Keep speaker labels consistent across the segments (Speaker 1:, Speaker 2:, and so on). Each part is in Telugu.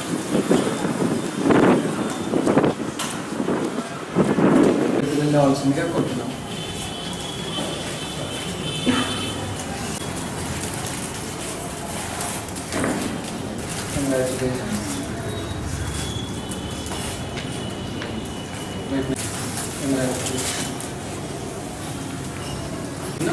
Speaker 1: వెళ్ళవలసిందిగా కోరుతున్నాం Congratulations. Congratulations. No?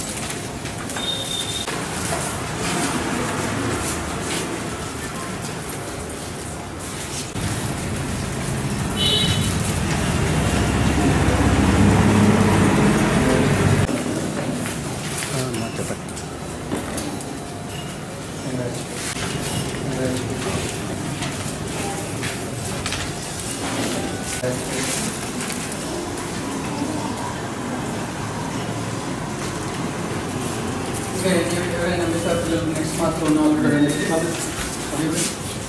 Speaker 1: ఇంకా ఎవ- ఎవరైనా మిగతా పిల్లలు నెక్స్ట్ మార్క్లో ఉన్న వాళ్ళు కూడా రండి. అది- అది ఇవ్వండి.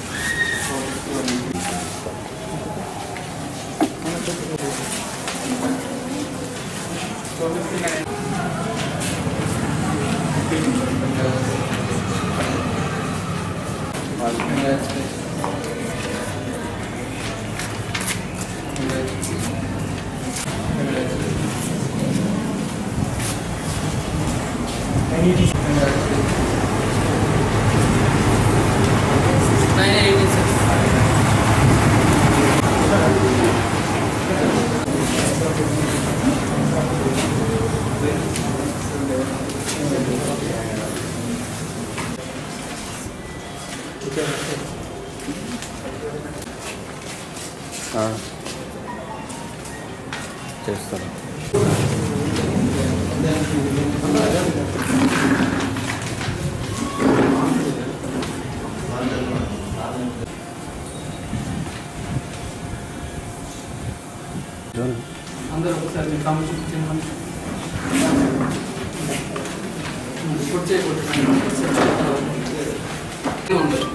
Speaker 1: Congratulations. Congratulations. Congratulations. Nine eighty six.
Speaker 2: చేస్తాను
Speaker 1: అందరూ ఒకసారి మీ కమ్మ చూపించండి ఇప్పుడు చేయకూడదు ఉండదు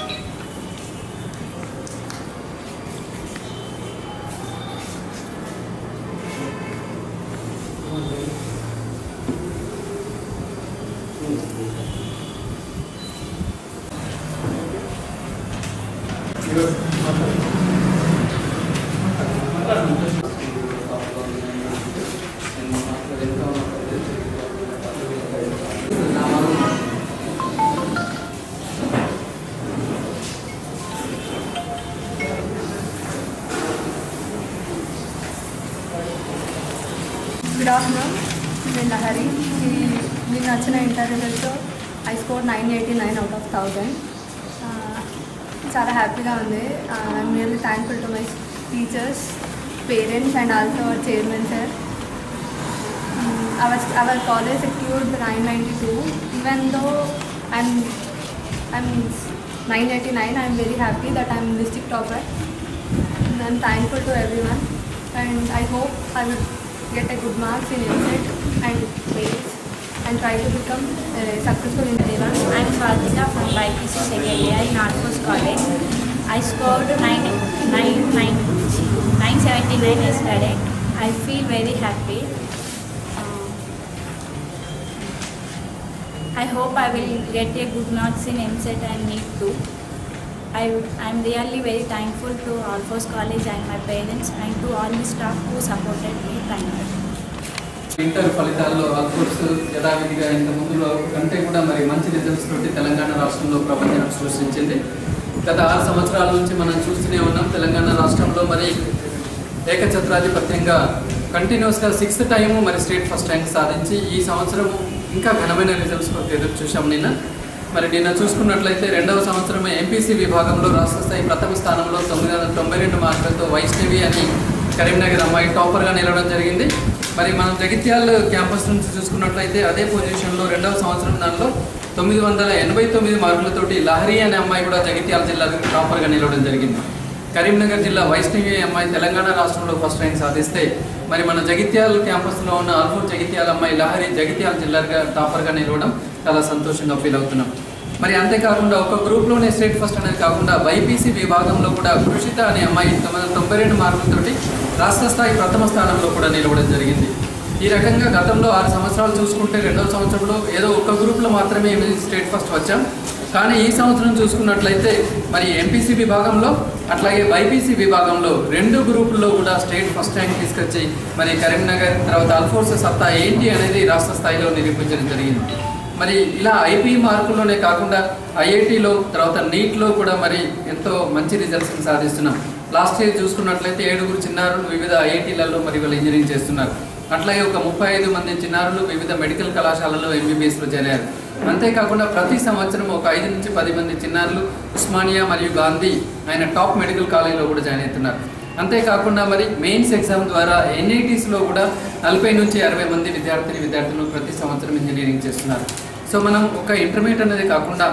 Speaker 3: గుడ్ ఆఫ్టర్నూన్ నేను లహరి ఈ- మీకు నచ్చిన ఇంటర్ రిజల్ట్తో I score nine eighty nine out of thousand చాలా హ్యాపీగా ఉంది I'm really thankful to my teachers parents and also our chairman sir our our college secured the 992 even though i'm i'm 989 i'm very happy that i'm district topper and i'm thankful to everyone and i hope i will get a good marks in MSET and mains and try to become uh, successful in
Speaker 4: everyone. I'm Swatika from BIPC second year in Arcos College. I scored 9, 9, 9, 979 yesterday. I feel very happy. Uh, I hope I will get a good marks in MSET and NEET too. I, I'm really very thankful to Alphos College and my parents and to all the staff who supported me. Thank you.
Speaker 1: Inter ఫలితాల్లో ఆల్కోర్స్ యథావిధిగా ఇంత ముందులో కంటే కూడా మరి మంచి రిజల్ట్స్ తోటి తెలంగాణ రాష్ట్రంలో ప్రపంచం సృష్టించింది గత ఆరు సంవత్సరాల నుంచి మనం చూస్తూనే ఉన్నాం తెలంగాణ రాష్ట్రంలో మరి ఏకఛత్రాధిపత్యంగా కంటిన్యూస్గా సిక్స్త్ టైము మరి స్టేట్ ఫస్ట్ ర్యాంక్ సాధించి ఈ సంవత్సరం ఇంకా ఘనమైన రిజల్ట్స్ కొరకు ఎదురు చూసాం నిన్న మరి నిన్న చూసుకున్నట్లయితే రెండవ సంవత్సరం ఎంపీసీ విభాగంలో రాష్ట్ర స్థాయి ప్రథమ స్థానంలో తొమ్మిది వందల తొంభై రెండు మార్కులతో వైష్ణవి అని కరీంనగర్ అమ్మాయి టాపర్గా నిలవడం జరిగింది మరి మనం జగిత్యాల క్యాంపస్ నుంచి చూసుకున్నట్లయితే అదే పొజిషన్లో రెండవ సంవత్సరం దానిలో తొమ్మిది వందల ఎనభై తొమ్మిది మార్కులతోటి లహరి అనే అమ్మాయి కూడా జగిత్యాల జిల్లాకు టాపర్గా నిలవడం జరిగింది కరీంనగర్ జిల్లా వైష్ణవి అమ్మాయి తెలంగాణ రాష్ట్రంలో ఫస్ట్ ర్యాంక్ సాధిస్తే మరి మన జగిత్యాల క్యాంపస్లో ఉన్న అల్ఫూర్ జగిత్యాల అమ్మాయి లహరి జగిత్యాల జిల్లాగా టాపర్గా నిలవడం చాలా సంతోషంగా ఫీల్ అవుతున్నాం మరి అంతేకాకుండా ఒక గ్రూప్లోనే స్టేట్ ఫస్ట్ అనేది కాకుండా వైపీసీ విభాగంలో కూడా కృషిత అనే అమ్మాయి తొమ్మిది వందల తొంభై రెండు మార్కులతోటి రాష్ట్ర స్థాయి ప్రథమ స్థానంలో కూడా నిలవడం జరిగింది ఈ రకంగా గతంలో ఆరు సంవత్సరాలు చూసుకుంటే రెండవ సంవత్సరంలో ఏదో ఒక్క గ్రూప్లో మాత్రమే మేము స్టేట్ ఫస్ట్ వచ్చాం కానీ ఈ సంవత్సరం చూసుకున్నట్లయితే మరి ఎంపీసీ విభాగంలో అట్లాగే బైపీసీ విభాగంలో రెండు గ్రూపుల్లో కూడా స్టేట్ ఫస్ట్ ర్యాంక్ తీసుకొచ్చి మరి కరీంనగర్ తర్వాత అల్ఫోర్స్ సత్తా ఏంటి అనేది రాష్ట్ర స్థాయిలో నిరూపించడం జరిగింది మరి ఇలా ఐపీ మార్కుల్లోనే కాకుండా ఐఐటిలో తర్వాత నీట్లో కూడా మరి ఎంతో మంచి రిజల్ట్స్ని సాధిస్తున్నాం లాస్ట్ ఇయర్ చూసుకున్నట్లయితే ఏడుగురు చిన్నారులు వివిధ ఐఐటీలలో మరి వాళ్ళు ఇంజనీరింగ్ చేస్తున్నారు అట్లాగే ఒక ముప్పై ఐదు మంది చిన్నారులు వివిధ మెడికల్ కళాశాలలో ఎంబీబీఎస్లో చేరారు అంతేకాకుండా ప్రతి సంవత్సరం ఒక ఐదు నుంచి పది మంది చిన్నారులు ఉస్మానియా మరియు గాంధీ ఆయన టాప్ మెడికల్ కాలేజీలో కూడా జాయిన్ అవుతున్నారు అంతేకాకుండా మరి మెయిన్స్ ఎగ్జామ్ ద్వారా ఎన్ఐటీస్లో కూడా నలభై నుంచి అరవై మంది విద్యార్థిని విద్యార్థులు ప్రతి సంవత్సరం ఇంజనీరింగ్ చేస్తున్నారు సో మనం ఒక ఇంటర్మీడియట్ అనేది కాకుండా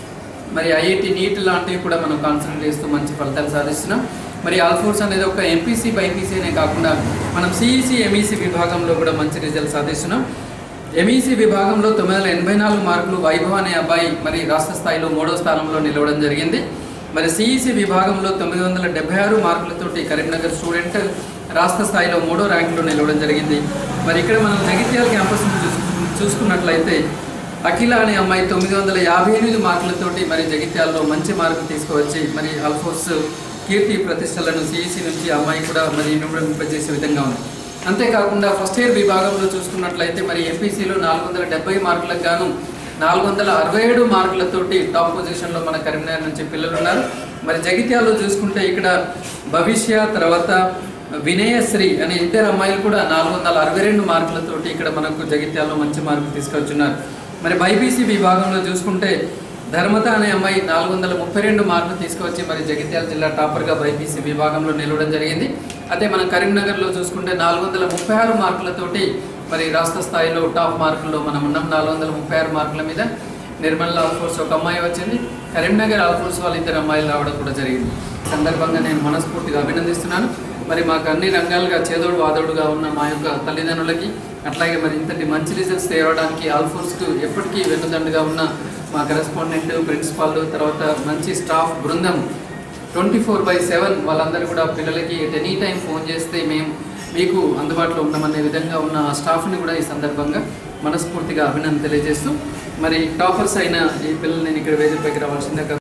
Speaker 1: మరి ఐఐటి నీట్ లాంటివి కూడా మనం కాన్సన్ట్రేట్ చేస్తూ మంచి ఫలితాలు సాధిస్తున్నాం మరి ఆల్ఫోర్స్ అనేది ఒక ఎంపీసీ బైపీసీ అనే కాకుండా మనం సిఈసి ఎంఈసి విభాగంలో కూడా మంచి రిజల్ట్ సాధిస్తున్నాం ఎంఈసి విభాగంలో తొమ్మిది వందల ఎనభై నాలుగు మార్కులు వైభవ్ అనే అబ్బాయి మరి రాష్ట్ర స్థాయిలో మూడో స్థానంలో నిలవడం జరిగింది మరి సిఈసి విభాగంలో తొమ్మిది వందల డెబ్బై ఆరు మార్కులతోటి కరీంనగర్ స్టూడెంట్ రాష్ట్ర స్థాయిలో మూడో ర్యాంకులో నిలవడం జరిగింది మరి ఇక్కడ మనం జగిత్యాల క్యాంపస్ చూసుకున్నట్లయితే అఖిల అనే అమ్మాయి తొమ్మిది వందల యాభై ఎనిమిది మార్కులతోటి మరి జగిత్యాలలో మంచి మార్కులు తీసుకువచ్చి మరి అల్ఫోర్స్ కీర్తి ప్రతిష్టలను సిఈసి నుంచి ఆ అమ్మాయి కూడా మరి నింపజేసే విధంగా ఉంది అంతేకాకుండా ఫస్ట్ ఇయర్ విభాగంలో చూసుకున్నట్లయితే మరి ఎంపీసీలో నాలుగు వందల డెబ్బై మార్కులకు గాను నాలుగు వందల అరవై ఏడు మార్కులతోటి టాప్ పొజిషన్లో మన కరీంనగర్ నుంచి పిల్లలు ఉన్నారు మరి జగిత్యాలలో చూసుకుంటే ఇక్కడ భవిష్య తర్వాత వినయశ్రీ అనే ఇద్దరు అమ్మాయిలు కూడా నాలుగు వందల అరవై రెండు మార్కులతోటి ఇక్కడ మనకు జగిత్యాలలో మంచి మార్కులు తీసుకొచ్చున్నారు మరి బైపీసీ విభాగంలో చూసుకుంటే ధర్మత అనే అమ్మాయి నాలుగు వందల ముప్పై రెండు మార్కులు తీసుకువచ్చి మరి జగిత్యాల జిల్లా టాపర్గా బైపీసీ విభాగంలో నిలవడం జరిగింది అదే మనం కరీంనగర్లో చూసుకుంటే నాలుగు వందల ముప్పై ఆరు మార్కులతోటి మరి రాష్ట్ర స్థాయిలో టాప్ మార్కుల్లో మనం ఉన్నాం నాలుగు వందల ముప్పై ఆరు మార్కుల మీద నిర్మల్ ఆల్ఫోర్స్ ఒక అమ్మాయి వచ్చింది కరీంనగర్ ఆల్ఫోర్స్ వాళ్ళు ఇద్దరు అమ్మాయిలు రావడం కూడా జరిగింది ఈ సందర్భంగా నేను మనస్ఫూర్తిగా అభినందిస్తున్నాను మరి మాకు అన్ని రంగాలుగా చేదోడు వాదోడుగా ఉన్న మా యొక్క తల్లిదండ్రులకి అట్లాగే మరి ఇంతటి మంచి రిజల్ట్స్ తేవడానికి ఆల్ఫోర్స్కు ఎప్పటికీ వెన్నుదండుగా ఉన్న మా కరెస్పాండెంట్ ప్రిన్సిపాల్ తర్వాత మంచి స్టాఫ్ బృందం ట్వంటీ ఫోర్ బై సెవెన్ వాళ్ళందరూ కూడా పిల్లలకి ఎట్ ఎనీ టైం ఫోన్ చేస్తే మేము మీకు అందుబాటులో ఉన్నామనే విధంగా ఉన్న ఆ స్టాఫ్ని కూడా ఈ సందర్భంగా మనస్ఫూర్తిగా అభినందన తెలియజేస్తూ మరి టాపర్స్ అయిన ఈ పిల్లల్ని నేను ఇక్కడ వేదికపైకి రావాల్సిందిగా